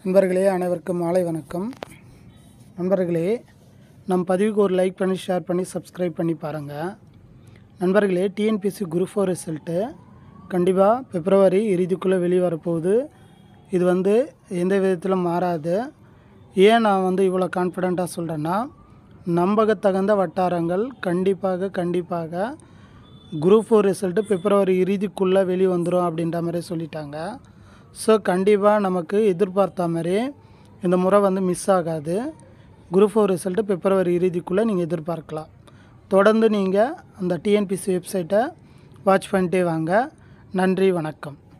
நண்பர்களே அனைவருக்கும் மாலை வணக்கம் நண்பர்களே நம் பதிவுக்கு ஒரு லைக் பண்ணி ஷேர் பண்ணி சப்ஸ்கிரைப் பண்ணி பாருங்கள் நண்பர்களே டிஎன்பிஎஸ்சி குரூப் ஃபோர் ரிசல்ட்டு கண்டிப்பாக பிப்ரவரி இறுதிக்குள்ளே வெளியே வரப்போகுது இது வந்து எந்த விதத்திலும் மாறாது ஏன் நான் வந்து இவ்வளோ கான்ஃபிடெண்ட்டாக சொல்கிறேன்னா நம்பகத்தகுந்த வட்டாரங்கள் கண்டிப்பாக கண்டிப்பாக குரூப் ஃபோர் ரிசல்ட்டு பிப்ரவரி இறுதிக்குள்ளே வெளியே வந்துடும் அப்படின்ற மாதிரி சொல்லிட்டாங்க ஸோ கண்டிப்பாக நமக்கு எதிர்பார்த்த மாதிரி இந்த முறை வந்து மிஸ் ஆகாது குரூப் ஃபோர் ரிசல்ட்டு பிப்ரவரி இறுதிக்குள்ளே நீங்கள் எதிர்பார்க்கலாம் தொடர்ந்து நீங்கள் அந்த டிஎன்பிசி வெப்சைட்டை வாட்ச் பண்ணிட்டே வாங்க நன்றி வணக்கம்